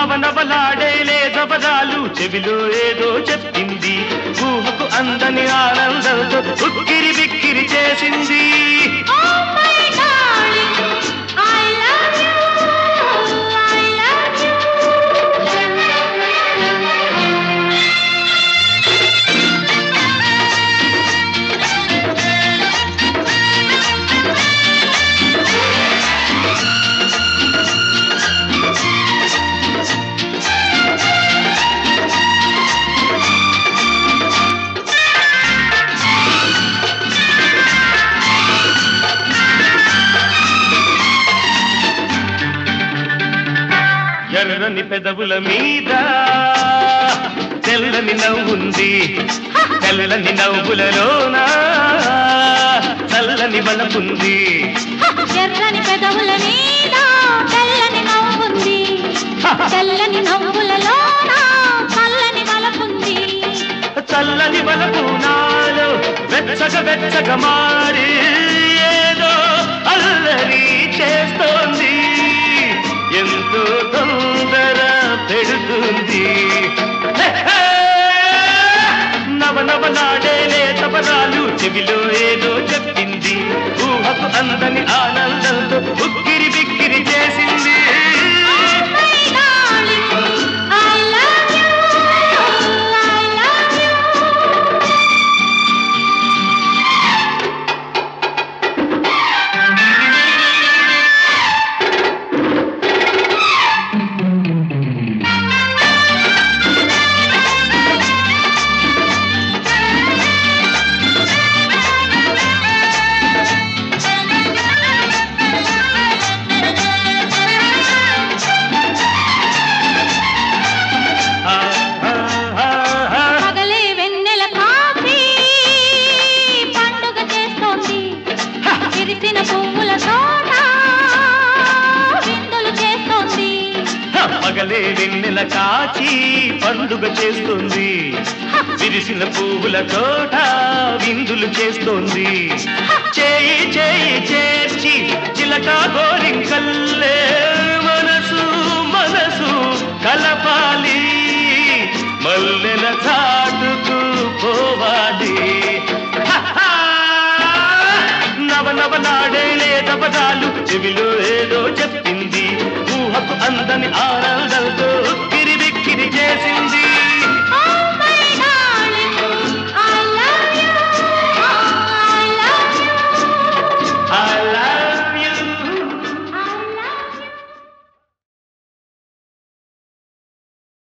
నవనవలాడే లేదవరాలు చెవిలో ఏదో చెప్పింది ఊహకు అందని ఆనందంతో ఉక్కిరి బిక్కిరి చేసింది Oh my darling, I love you, I love you. ఎర్రని పెదవుల మీద తెల్లని నవ్వుంది తెల్లని నవ్వులలోన చల్లని బలపుంది ఎర్రని పెదవుల మీద తెల్లని నవ్వుంది తెల్లని నవ్వులలోన చల్లని వలపుంది చల్లని బలపు నాలో వెచ్చగ వెచ్చగ మారి ఏదో అల్లరి చేస్తోంది ఎంతో తొందర పెడుతుంది హే, హే! నవనవలాడే లేతపరాలు చెవిలో ఏదో చెప్పింది ఊహకు అందని ఆనందంతో ఉక్కిరి బిక్కిరి చేసింది My darling, I love you, I love you. ఆ, ఆ, ఆ, ఆ. పగలే వెన్నెల కాఫీ పండుగ చేస్తోంది విరిసిన పువ్వుల తోట విందులు చేస్తోంది పగలే వెన్నెల కాచి పండుగ చేస్తుంది విరిసిన పువ్వుల తోట విందులు చేస్తోంది చేయి చేయి చేర్చి చిలక గోరింకల్లే మనసు మనసు కలపాలి మల్లెల చాటుకు పోవాలి నవనవలాడే లేదవరాలు చెవిలో ఏదో చెప్పింది ఊహకు అందని ఆనందంతో